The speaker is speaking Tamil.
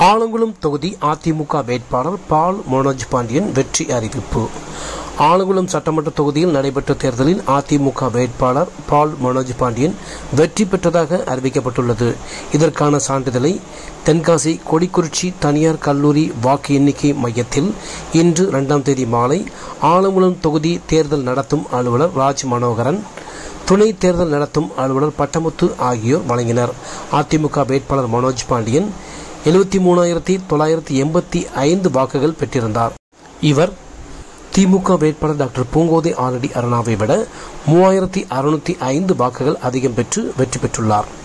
ஆலங்குளம் தொகுதி அதிமுக வேட்பாளர் பால் மனோஜ் பாண்டியன் வெற்றி அறிவிப்பு ஆலங்குளம் சட்டமன்ற தொகுதியில் நடைபெற்ற தேர்தலில் அதிமுக வேட்பாளர் பால் மனோஜ் பாண்டியன் வெற்றி பெற்றதாக அறிவிக்கப்பட்டுள்ளது இதற்கான சான்றிதழை தென்காசி கொடிக்குறிச்சி தனியார் கல்லூரி வாக்கு எண்ணிக்கை மையத்தில் இன்று இரண்டாம் தேதி மாலை ஆலங்குளம் தொகுதி தேர்தல் நடத்தும் அலுவலர் ராஜ் மனோகரன் துணை தேர்தல் நடத்தும் அலுவலர் பட்டமுத்து ஆகியோர் வழங்கினர் அதிமுக வேட்பாளர் மனோஜ் பாண்டியன் எழுபத்தி மூணாயிரத்தி தொள்ளாயிரத்தி எண்பத்தி ஐந்து வாக்குகள் பெற்றிருந்தார் இவர் திமுக வேட்பாளர் டாக்டர் பூங்கோதை ஆரடி அருணாவை விட மூவாயிரத்தி அறுநூத்தி ஐந்து வாக்குகள் அதிகம் பெற்று வெற்றி பெற்றுள்ளார்